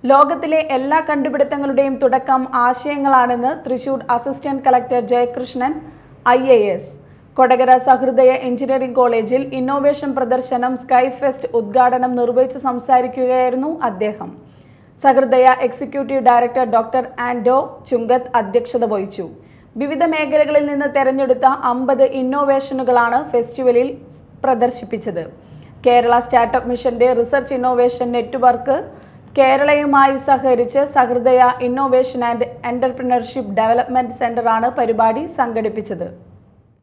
ലോകത്തിലെ എല്ലാ കണ്ടുപിടുത്തങ്ങളുടെയും തുടക്കം ആശയങ്ങളാണെന്ന് Thrissur assistant collector Jayakrishnan I A S Kodakara Sahrudaya engineering കോളേജിൽ ഇന്നോവേഷൻ പ്രദർശനം സ്കൈ ഫെസ്റ്റ് ഉദ്ഘാടനം നിർവഹിച്ച് സംസാരിക്കുകയായിരുന്നു അദ്ദേഹം Sahrudaya executive director doctor Ando Chungath അധ്യക്ഷത വഹിച്ചു വിവിധ മേഖലകളിൽ നിന്ന് തെരഞ്ഞെടുത്ത അമ്പത് ഇന്നോവേഷനുകളാണ് ഫെസ്റ്റിവലിൽ പ്രദർശിപ്പിച്ചത് കേരള സ്റ്റാർട്ടപ്പ് മിഷന്റെ റിസർച്ച് ഇന്നോവേഷൻ നെറ്റ്വർക്ക് കേരളയുമായി സഹകരിച്ച് Sahrudaya innovation and entrepreneurship development സെന്ററാണ് പരിപാടി സംഘടിപ്പിച്ചത്